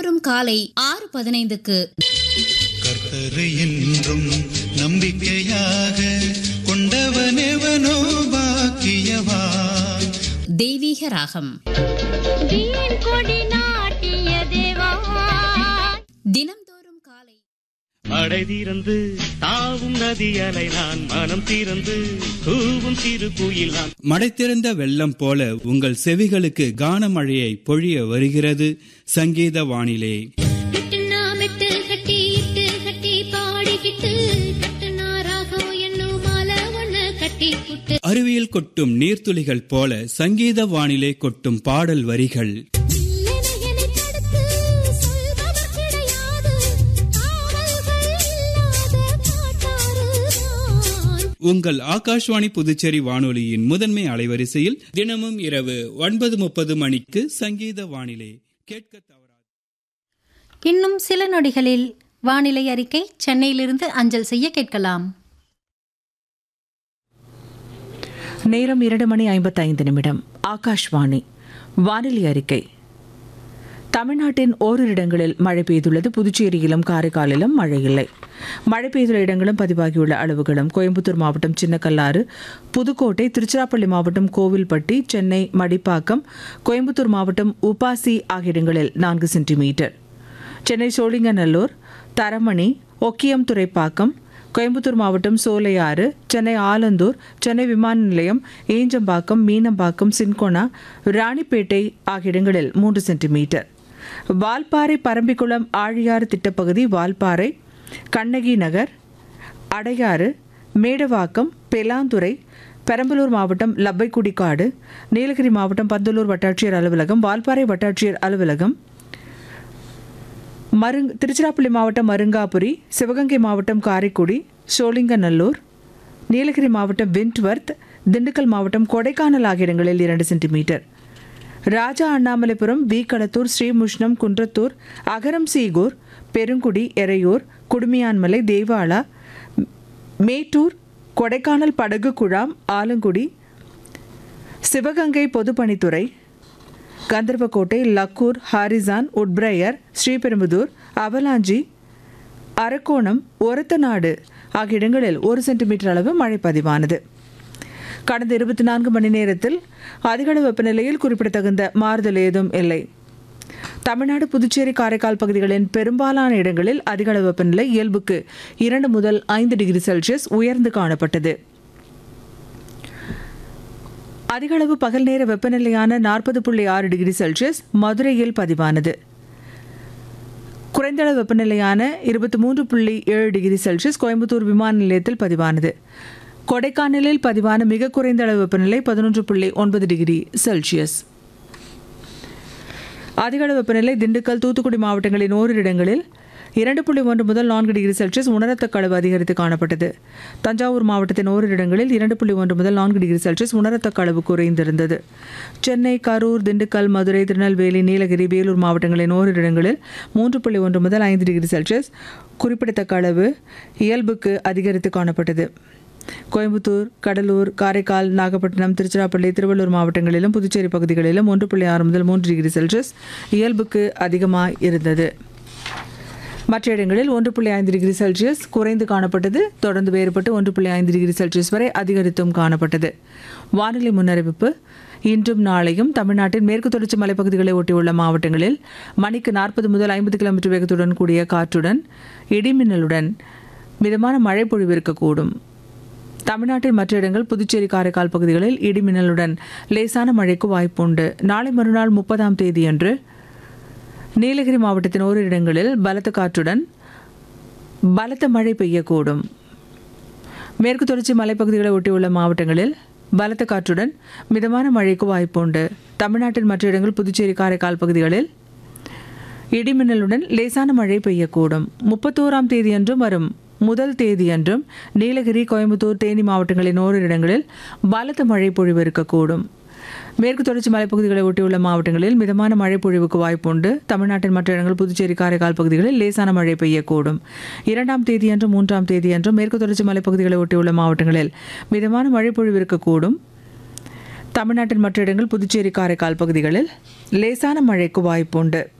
தினந்தோறும் காலை ஆறு பதினைந்துக்கு கர்த்தரை என்றும் நம்பிக்கையாக கொண்டவனெவனோ பாக்கியவா தெய்வீக ராகம் வீண் கொடி நாட்டிய தேவா தினந்தோறும் காலை மடை திறந்து தாவும் நதி அலை நான் மனம் திறந்து கூவும் சிறு குயில் நான் மடைத்திருந்த வெள்ளம் போல உங்கள் செவிகளுக்கு கானமழையை பொழிய வருகிறது சங்கீத வானிலே கட்டுனா மெட்டு கட்டி இட்டு கட்டி பாடிக்கிட்டு கட்டுனா ராகம் என்னும் மாலை ஒண்ணு கட்டி புட்டு அருவியில் கொட்டும் நீர்த்துளிகள் போல சங்கீத வானிலே கொட்டும் பாடல் வரிகள் இல்லைன்னு தடுத்து சொல்பவர் கிடையாது காவல்கள் இல்லாத காட்டாறுதான் உங்கள் ஆகாஷ்வாணி புதுச்சேரி வானொலியின் முதன்மை அலைவரிசையில் தினமும் இரவு ஒன்பது முப்பது மணிக்கு சங்கீத வானிலை கேட்க தவறாது இன்னும் சில நொடிகளில் வானிலை அறிக்கை சென்னையிலிருந்து அஞ்சல் செய்ய கேட்கலாம் நேரம் இரண்டு மணி ஐம்பத்தைந்து நிமிடம் ஆகாஷ்வாணி வானிலை அறிக்கை தமிழ்நாட்டின் ஓரிரு இடங்களில் மழை பெய்துள்ளது புதுச்சேரியிலும் காரைக்காலிலும் மழை இல்லை மழை பெய்துள்ள இடங்களும் பதிவாகியுள்ள அளவுகளும் கோயம்புத்தூர் மாவட்டம் சின்னக்கல்லாறு புதுக்கோட்டை திருச்சிராப்பள்ளி மாவட்டம் கோவில்பட்டி சென்னை மடிப்பாக்கம் கோயம்புத்தூர் மாவட்டம் உபாசி ஆகிய இடங்களில் நான்கு சென்டிமீட்டர் சென்னை சோழிங்கநல்லூர் தரமணி ஒக்கியம் துறைப்பாக்கம் கோயம்புத்தூர் மாவட்டம் சோலையாறு சென்னை ஆலந்தூர் சென்னை விமான நிலையம் ஈஞ்சம்பாக்கம் மீனம்பாக்கம் சின்கோனா ராணிப்பேட்டை ஆகிய இடங்களில் மூன்று சென்டிமீட்டர் வால்பாறை பரம்பிக்குளம் ஆழியாறு திட்டப்பகுதி வால்பாறை கண்ணகி நகர் அடையாறு மேடவாக்கம் பெலாந்துறை பெரம்பலூர் மாவட்டம் லப்பைக்குடிக்காடு நீலகிரி மாவட்டம் பந்தலூர் வட்டாட்சியர் அலுவலகம் வால்பாறை வட்டாட்சியர் அலுவலகம் மருங் திருச்சிராப்பள்ளி மாவட்டம் மருங்காபுரி சிவகங்கை மாவட்டம் காரைக்குடி சோழிங்கநல்லூர் நீலகிரி மாவட்டம் விண்ட்வர்த் திண்டுக்கல் மாவட்டம் கொடைக்கானல் ஆகிய இடங்களில் இரண்டு சென்டிமீட்டர் ராஜா அண்ணாமலைபுரம் வி களத்தூர் ஸ்ரீமுஷ்ணம் குன்றத்தூர் அகரம் சீகூர் பெருங்குடி எறையூர் குடுமியான்மலை தேவாலா மேட்டூர் கொடைக்கானல் படகு குழாம் ஆலங்குடி சிவகங்கை பொதுப்பணித்துறை கந்தர்வக்கோட்டை லக்கூர் ஹாரிசான் உட்பிரையர் ஸ்ரீபெரும்புதூர் அவலாஞ்சி அரக்கோணம் ஒரத்தநாடு ஆகிய இடங்களில் ஒரு சென்டிமீட்டர் அளவு மழை பதிவானது கடந்த இருபத்தி நான்கு மணி நேரத்தில் அதிகளவு வெப்பநிலையில் குறிப்பிடத்தகுந்த மாறுதல் ஏதும் இல்லை தமிழ்நாடு புதுச்சேரி காரைக்கால் பகுதிகளின் பெரும்பாலான இடங்களில் அதிகளவு வெப்பநிலை இயல்புக்கு இரண்டு முதல் ஐந்து டிகிரி செல்சியஸ் உயர்ந்து காணப்பட்டது அதிகளவு பகல் நேர வெப்பநிலையான நாற்பது புள்ளி ஆறு டிகிரி செல்சியஸ் மதுரையில் பதிவானது குறைந்த அளவு வெப்பநிலையான இருபத்தி மூன்று புள்ளி ஏழு டிகிரி செல்சியஸ் கோயம்புத்தூர் விமான நிலையத்தில் பதிவானது கொடைக்கானலில் பதிவான மிக குறைந்த அளவு வெப்பநிலை பதினொன்று புள்ளி ஒன்பது டிகிரி செல்சியஸ் அதிக அளவு வெப்பநிலை திண்டுக்கல் தூத்துக்குடி மாவட்டங்களின் ஓரிரு இடங்களில் இரண்டு புள்ளி ஒன்று முதல் நான்கு டிகிரி செல்சியஸ் உணரத்தக்க அளவு அதிகரித்து காணப்பட்டது தஞ்சாவூர் மாவட்டத்தின் ஓரிரு இடங்களில் இரண்டு புள்ளி ஒன்று முதல் நான்கு டிகிரி செல்சியஸ் உணரத்தக்க அளவு குறைந்திருந்தது சென்னை கரூர் திண்டுக்கல் மதுரை திருநெல்வேலி நீலகிரி வேலூர் மாவட்டங்களின் ஓரிரு இடங்களில் மூன்று புள்ளி ஒன்று முதல் ஐந்து டிகிரி செல்சியஸ் குறிப்பிடத்தக்க அளவு இயல்புக்கு அதிகரித்து காணப்பட்டது கோயம்புத்தூர் கடலூர் காரைக்கால் நாகப்பட்டினம் திருச்சிராப்பள்ளி திருவள்ளூர் மாவட்டங்களிலும் புதுச்சேரி பகுதிகளிலும் ஒன்று புள்ளி ஆறு முதல் மூன்று டிகிரி செல்சியஸ் இயல்புக்கு அதிகமாக இருந்தது மற்ற இடங்களில் ஒன்று புள்ளி ஐந்து டிகிரி செல்சியஸ் குறைந்து காணப்பட்டது தொடர்ந்து வேறுபட்டு ஒன்று புள்ளி ஐந்து டிகிரி செல்சியஸ் வரை அதிகரித்தும் காணப்பட்டது வானிலை முன்னறிவிப்பு இன்றும் நாளையும் தமிழ்நாட்டின் மேற்கு தொடர்ச்சி மலைப்பகுதிகளை ஒட்டியுள்ள மாவட்டங்களில் மணிக்கு நாற்பது முதல் ஐம்பது கிலோமீட்டர் வேகத்துடன் கூடிய காற்றுடன் இடிமின்னலுடன் மிதமான மழை பொழிவு இருக்கக்கூடும் தமிழ்நாட்டின் மற்ற இடங்கள் புதுச்சேரி காரைக்கால் பகுதிகளில் இடிமின்னலுடன் லேசான மழைக்கு வாய்ப்புண்டு நாளை மறுநாள் முப்பதாம் தேதியன்று நீலகிரி மாவட்டத்தின் ஓரிரு இடங்களில் பலத்த காற்றுடன் பலத்த மழை பெய்யக்கூடும் மேற்கு தொடர்ச்சி மலைப்பகுதிகளை ஒட்டியுள்ள மாவட்டங்களில் பலத்த காற்றுடன் மிதமான மழைக்கு வாய்ப்புண்டு தமிழ்நாட்டின் மற்ற இடங்கள் புதுச்சேரி காரைக்கால் பகுதிகளில் இடிமின்னலுடன் லேசான மழை பெய்யக்கூடும் முப்பத்தோராம் தேதியன்றும் வரும் முதல் தேதியன்றும் நீலகிரி கோயம்புத்தூர் தேனி மாவட்டங்களின் ஓரிரு இடங்களில் பலத்த மழை பொழிவு இருக்கக்கூடும் மேற்கு தொடர்ச்சி மலைப்பகுதிகளை ஒட்டியுள்ள மாவட்டங்களில் மிதமான மழை பொழிவுக்கு வாய்ப்புண்டு தமிழ்நாட்டின் மற்ற இடங்கள் புதுச்சேரி காரைக்கால் பகுதிகளில் லேசான மழை பெய்யக்கூடும் இரண்டாம் தேதியன்றும் மூன்றாம் தேதியன்றும் மேற்கு தொடர்ச்சி மலைப்பகுதிகளை ஒட்டியுள்ள மாவட்டங்களில் மிதமான மழை பொழிவு இருக்கக்கூடும் தமிழ்நாட்டின் மற்ற இடங்கள் புதுச்சேரி காரைக்கால் பகுதிகளில் லேசான மழைக்கு வாய்ப்புண்டு